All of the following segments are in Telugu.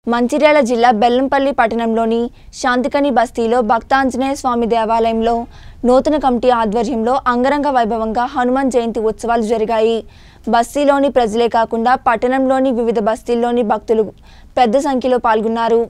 మంచిర్యాల జిల్లా బెల్లంపల్లి పట్టణంలోని శాంతికని బస్తీలో భక్తాంజనేయ స్వామి దేవాలయంలో నూతన కమిటీ ఆధ్వర్యంలో అంగరంగ వైభవంగా హనుమాన్ జయంతి ఉత్సవాలు జరిగాయి బస్తీలోని ప్రజలే కాకుండా పట్టణంలోని వివిధ బస్తీల్లోని భక్తులు పెద్ద సంఖ్యలో పాల్గొన్నారు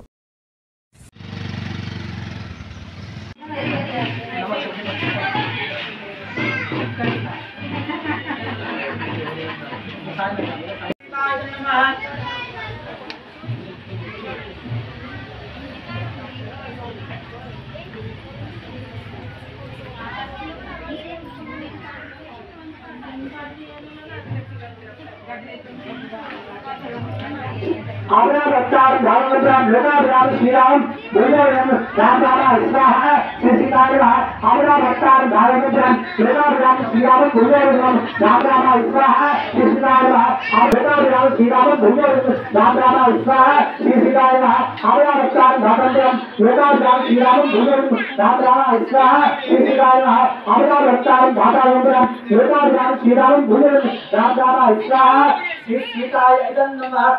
आमरा रफ्तार भागवतराम लोकाभिराम श्रीराम भूजोयम राम रामा स्वाहा श्रीकाय आमरा रफ्तार भागवतराम लोकाभिराम श्रीराम भूजोयम राम रामा स्वाहा श्रीकाय लोकाभिराम श्रीराम भूजोयम राम रामा स्वाहा श्रीकाय आमरा रफ्तार भागवतराम लोकाभिराम श्रीराम भूजोयम राम रामा स्वाहा श्रीकाय आमरा रफ्तार भागवतराम लोकाभिराम श्रीराम भूजोयम राम रामा स्वाहा श्रीकाय नमः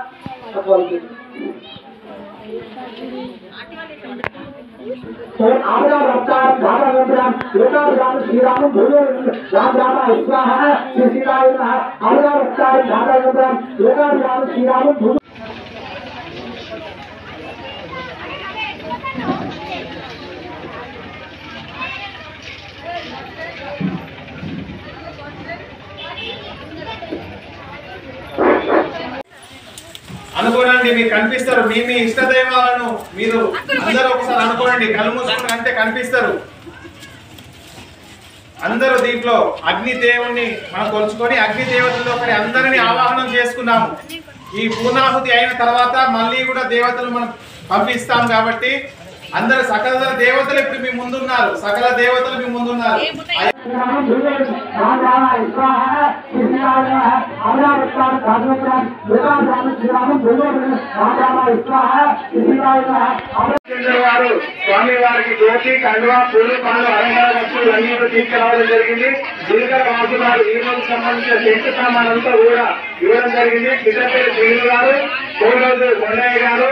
आमरा रफ्तार धारा रफ्तार लोका राम श्री राम भूलो राम राम स्वाहा श्री सीताय आमरा रफ्तार धारा रफ्तार लोका राम श्री राम भूलो అనుకోనండి మీరు కనిపిస్తారు మీ మీ ఇష్ట దైవాలను మీరు అందరూ ఒకసారి అనుకోనండి కళ్ళు మూసుకుని అంటే కనిపిస్తారు అందరూ దీంట్లో అగ్ని దేవుణ్ణి మనం కొలుచుకొని అగ్ని దేవతల్లో ఒకరి అందరినీ ఆవాహనం చేసుకున్నాము ఈ పూర్ణాహుతి అయిన తర్వాత మళ్ళీ కూడా దేవతలు మనం పంపిస్తాం కాబట్టి అందరు సకల దేవతలు ఇప్పుడు మీ ముందున్నారు సకల దేవతలు మీ ముందున్నారు राम भूलो राम राम स्वाहा श्री सीताय आमरा रफ्तार भागवत राम लोका राम श्री राम भूलो राम राम स्वाहा श्री सीताय చంద్ర గారు స్వామి వారికి జ్యోతి కండువా పూలు పనులు అలంకార వస్తువులు అన్ని కూడా తీసుకురావడం జరిగింది గిరిజన వాసు గారు ఈ రోజు సంబంధించిన టెంట్ సామానంతా కూడా ఇవ్వడం జరిగింది చిత్రపేట శ్రీను గారు కోరోజు కొండయ్య గారు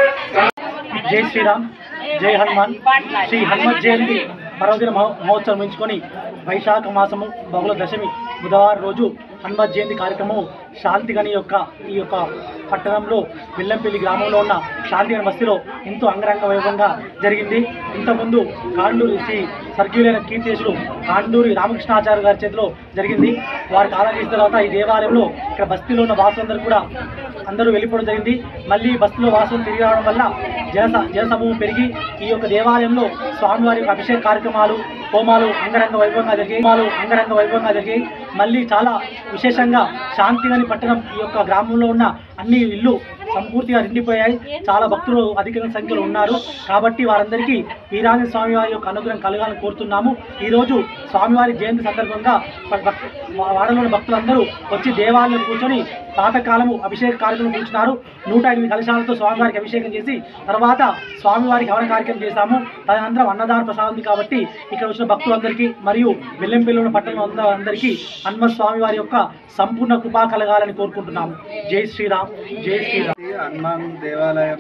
జై శ్రీరామ్ జై హనుమాన్ శ్రీ హనుమత్ జయంతి పర్వదిన మహో- మహోత్సవం ఎంచుకొని వైశాఖ మాసము బహుళ దశమి బుధవారం రోజు హనుమత్ జయంతి కార్యక్రమం శాంతిగని యొక్క ఈ యొక్క పట్టణంలో వెల్లంపల్లి గ్రామంలో ఉన్న శాంతిగని బస్తీలో ఎంతో అంగరంగ వైభవంగా జరిగింది ఇంతకుముందు కాండూరి శ్రీ సర్క్యులైన కీర్తిశులు కాండూరి రామకృష్ణాచార్య గారి చేతిలో జరిగింది వారికి ఆరాధన చేసిన తర్వాత ఈ దేవాలయంలో ఇక్కడ బస్తీలో ఉన్న వాసులందరూ కూడా అందరూ వెళ్ళిపోవడం జరిగింది మళ్ళీ బస్సులో వాసం తిరిగి రావడం వల్ల జన జనసమూహం పెరిగి ఈ యొక్క దేవాలయంలో స్వామివారి యొక్క అభిషేక కార్యక్రమాలు హోమాలు అంగరంగ వైభవంగా జరిగాయి హోమాలు అంగరంగ వైభవంగా జరిగాయి మళ్ళీ చాలా విశేషంగా శాంతిగని పట్టణం ఈ యొక్క గ్రామంలో ఉన్న అన్ని ఇల్లు సంపూర్తిగా నిండిపోయాయి చాలా భక్తులు అధిక సంఖ్యలో ఉన్నారు కాబట్టి వారందరికీ వీరాంజన స్వామి వారి యొక్క అనుగ్రహం కలగాలని కోరుతున్నాము ఈ రోజు స్వామివారి జయంతి సందర్భంగా భక్- భక్- వాడలోని భక్తులందరూ వచ్చి దేవాలయంలో కూర్చొని పాతకాలము అభిషేక కార్యక్రమం కూర్చున్నారు నూట ఎనిమిది కలశాలతో స్వామివారికి అభిషేకం చేసి తర్వాత స్వామివారికి హవన కార్యక్రమం చేశాము తదనంతరం అన్నదాన ప్రసాదం ఉంది కాబట్టి ఇక్కడ వచ్చిన భక్తులందరికీ మరియు వెల్లంపల్లి ఉన్న పట్టణం అంద- అందరికీ హనుమ స్వామివారి యొక్క సంపూర్ణ కృపా కలగాలని కోరుకుంటున్నాము జై శ్రీరామ్ జై శ్రీరామ్ హనుమాన్ దేవాలయం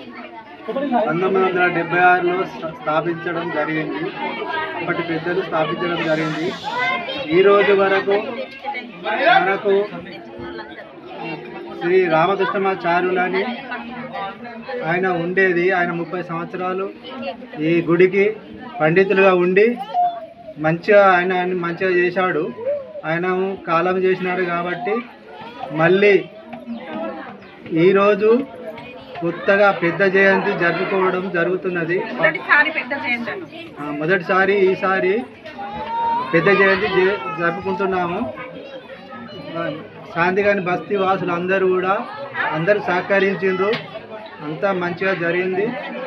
పంతొమ్మిది వందల డెబ్బై ఆరులో స్థ- స్థాపించడం జరిగింది అప్పటి పెద్దలు స్థాపించడం జరిగింది ఈ రోజు వరకు మనకు శ్రీ రామకృష్ణమాచార్యులని ఆయన ఉండేది ఆయన ముప్పై సంవత్సరాలు ఈ గుడికి పండితులుగా ఉండి మంచిగా ఆయన ఆయన మంచిగా చేశాడు ఆయన కాలం చేసినాడు కాబట్టి మళ్ళీ ఈరోజు కొత్తగా పెద్ద జయంతి జరుపుకోవడం జరుగుతున్నది ఆ, మొదటిసారి ఈసారి పెద్ద జయంతి జే- జరుపుకుంటున్నాము ఆ, శాంతిగాని బస్తీ వాసులు అందరూ కూడా అందరూ సహకరించిండ్రు అంతా మంచిగా జరిగింది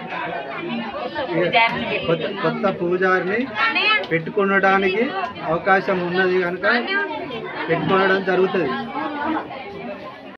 కొత్త కొత్త పూజారిని పెట్టుకునడానికి అవకాశం ఉన్నది కనుక పెట్టుకోవడం జరుగుతుంది